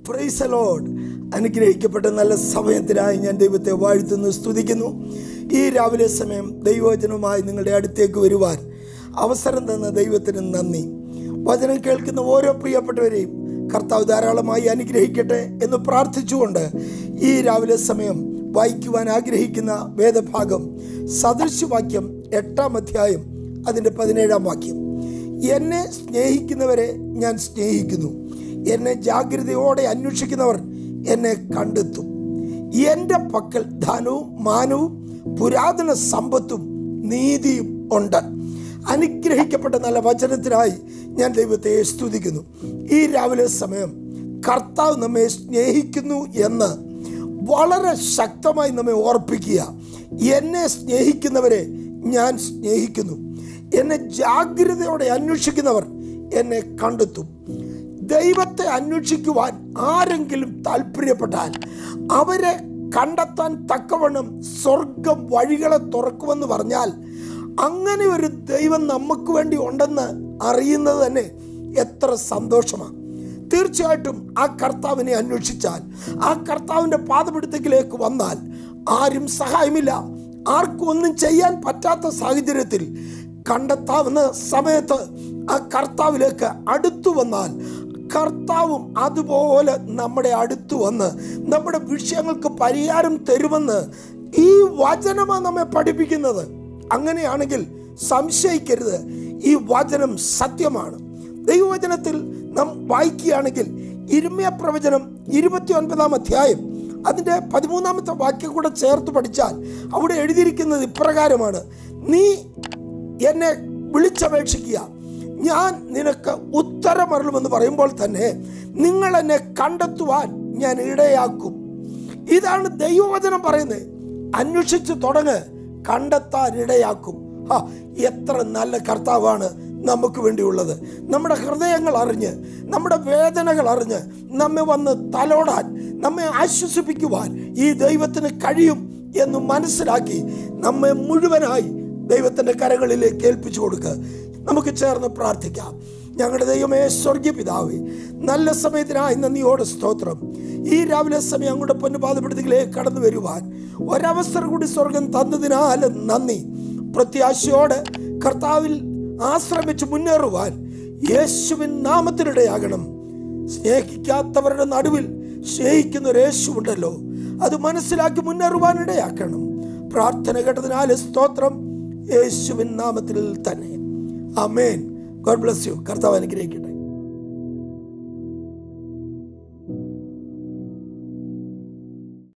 price load അനുഗ്രഹിക്കപ്പെട്ട നല്ല സമയത്തിനായി ഞാൻ ദൈവത്തെ വാഴ്ത്തുന്നു സ്തുതിക്കുന്നു ഈ രാവിലെ സമയം ദൈവവചനവുമായി നിങ്ങളുടെ അടുത്തേക്ക് വരുവാൻ അവസരം തന്ന ദൈവത്തിന് നന്ദി വചനം കേൾക്കുന്ന ഓരോ പ്രിയപ്പെട്ടവരെയും കർത്താവ് ധാരാളമായി അനുഗ്രഹിക്കട്ടെ എന്ന് പ്രാർത്ഥിച്ചുകൊണ്ട് ഈ രാവിലെ സമയം വായിക്കുവാൻ ആഗ്രഹിക്കുന്ന വേദഭാഗം സദൃശവാക്യം എട്ടാം അധ്യായം അതിൻ്റെ പതിനേഴാം വാക്യം എന്നെ സ്നേഹിക്കുന്നവരെ ഞാൻ സ്നേഹിക്കുന്നു എന്നെ ജാഗ്രതയോടെ അന്വേഷിക്കുന്നവർ എന്നെ കണ്ടെത്തും എൻ്റെ പക്കൽ ധനവും മാനവും പുരാതന സമ്പത്തും നീതിയും ഉണ്ട് അനുഗ്രഹിക്കപ്പെട്ട നല്ല വചനത്തിനായി ഞാൻ ദൈവത്തെ സ്തുതിക്കുന്നു ഈ രാവിലെ സമയം കർത്താവ് നമ്മെ സ്നേഹിക്കുന്നു എന്ന് വളരെ ശക്തമായി നമ്മെ ഓർപ്പിക്കുക എന്നെ സ്നേഹിക്കുന്നവരെ ഞാൻ സ്നേഹിക്കുന്നു എന്നെ ജാഗ്രതയോടെ അന്വേഷിക്കുന്നവർ എന്നെ കണ്ടെത്തും ദൈവത്തെ അന്വേഷിക്കുവാൻ ആരെങ്കിലും താല്പര്യപ്പെട്ടാൽ അവരെ കണ്ടെത്താൻ തക്കവണ്ണം സ്വർഗം വഴികളെ തുറക്കുമെന്ന് പറഞ്ഞാൽ അങ്ങനെ ഒരു ദൈവം നമുക്ക് വേണ്ടി ഉണ്ടെന്ന് അറിയുന്നത് തന്നെ എത്ര സന്തോഷമാണ് തീർച്ചയായിട്ടും ആ കർത്താവിനെ അന്വേഷിച്ചാൽ ആ കർത്താവിൻ്റെ പാദപിടുത്തത്തിലേക്ക് വന്നാൽ ആരും സഹായമില്ല ആർക്കും ഒന്നും ചെയ്യാൻ പറ്റാത്ത സാഹചര്യത്തിൽ കണ്ടെത്താവുന്ന സമയത്ത് ആ കർത്താവിലേക്ക് അടുത്തു വന്നാൽ കർത്താവും അതുപോലെ നമ്മുടെ അടുത്തു വന്ന് നമ്മുടെ വിഷയങ്ങൾക്ക് പരിഹാരം തരുമെന്ന് ഈ വചനമാണ് നമ്മെ പഠിപ്പിക്കുന്നത് അങ്ങനെയാണെങ്കിൽ സംശയിക്കരുത് ഈ വചനം സത്യമാണ് ദൈവവചനത്തിൽ നാം വായിക്കുകയാണെങ്കിൽ ഇരുമ്യ പ്രവചനം ഇരുപത്തി ഒൻപതാം അധ്യായം അതിൻ്റെ പതിമൂന്നാമത്തെ വാക്യം കൂടെ ചേർത്ത് പഠിച്ചാൽ അവിടെ എഴുതിയിരിക്കുന്നത് ഇപ്രകാരമാണ് നീ എന്നെ വിളിച്ചപേക്ഷിക്കുക ഞാൻ നിനക്ക് ഉത്തരമരുളുമെന്ന് പറയുമ്പോൾ തന്നെ നിങ്ങൾ എന്നെ കണ്ടെത്തുവാൻ ഞാൻ ഇടയാക്കും ഇതാണ് ദൈവവചനം പറയുന്നത് അന്വേഷിച്ച് തുടങ്ങ് കണ്ടെത്താൻ ഇടയാക്കും ആ എത്ര നല്ല കർത്താവാണ് നമുക്ക് വേണ്ടിയുള്ളത് നമ്മുടെ ഹൃദയങ്ങൾ അറിഞ്ഞ് നമ്മുടെ വേദനകൾ അറിഞ്ഞ് നമ്മെ വന്ന് തലോടാൻ നമ്മെ ആശ്വസിപ്പിക്കുവാൻ ഈ ദൈവത്തിന് കഴിയും എന്ന് മനസ്സിലാക്കി നമ്മെ മുഴുവനായി ദൈവത്തിൻ്റെ കരങ്ങളിലേക്ക് ഏൽപ്പിച്ചു കൊടുക്കുക നമുക്ക് ചേർന്ന് പ്രാർത്ഥിക്കാം ഞങ്ങളുടെ ദൈവമേ സ്വർഗീയ പിതാവേ നല്ല സമയത്തിനായി നന്ദിയോടെ സ്തോത്രം ഈ രാവിലെ സമയം അങ്ങോട്ട് പൊന്നുപാതപ്പെടുത്തിലേക്ക് കടന്നു വരുവാൻ ഒരവസരം കൂടി സ്വർഗം തന്നതിനാൽ നന്ദി പ്രത്യാശയോടെ കർത്താവിൽ ആശ്രമിച്ച് മുന്നേറുവാൻ യേശുവിൻ നാമത്തിനിടയാകണം സ്നേഹിക്കാത്തവരുടെ നടുവിൽ സ്നേഹിക്കുന്ന ഒരു യേശു ഉണ്ടല്ലോ അത് മനസ്സിലാക്കി മുന്നേറുവാൻ ഇടയാക്കണം പ്രാർത്ഥന കേട്ടതിനാൽ സ്തോത്രം യേശുവിൻ നാമത്തിൽ തന്നെ അമേൻ ഗോഡ് ബ്ലസ് യു കർത്താവ് അനുഗ്രഹിക്കട്ടെ